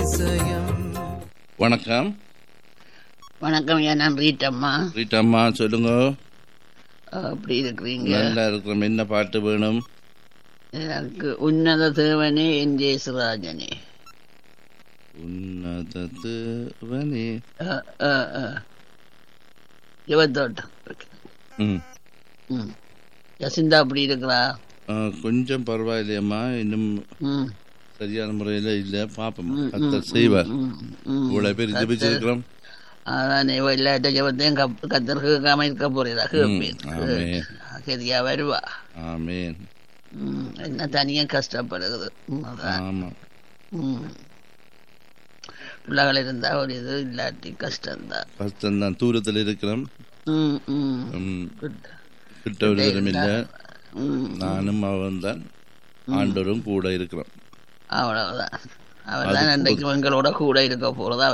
அதிசயம் வணக்கம் வணக்கம் ஐயா நான் ரீட்டம்மா ரீட்டாம்மா சொல்லுங்க அப்படி இருக்கிறீங்க நல்லா இருக்கிறோம் என்ன பாட்டு வேணும் எனக்கு உன்னத தேவனே என் ஜெயசுராஜனே உன்னதவனே யுவத்தோட்டம் ம் ம் யசிந்தா அப்படி இருக்கிறா ஆ, கொஞ்சம் பரவாயில்லையம்மா இன்னும் ம் சரியான முறையில் இல்லை பார்ப்போம் கத்தர் செய்வார் ம், ம். இவ்வளவு பேர் ஜபிச்சிருக்கிறோம் அதான் இவ எல்லாட்ட ஜபத்தையும் கப் கத்தர் கேட்காம இருக்க போறதா கேட்பேன் ஆமென். சரியா வருவா ஆமேன் ம், என்ன தனியா கஷ்டப்படுகிறது ம், அதான் ஆமா ம். பிள்ளைகள் இருந்தா ஒரு இது இல்லாட்டி கஷ்டம்தான் கஷ்டம்தான் தூரத்தில் இருக்கிறோம் ம் ம் ம், Good. கிட்ட ஒரு தூரம் இல்லை ம் நானும் அவன் தான் ஆண்டவரும் கூட இருக்கிறோம் அவ்வளவுதான் அவர் தான் அன்றைக்கு எங்களோட கூட இருக்க போறதா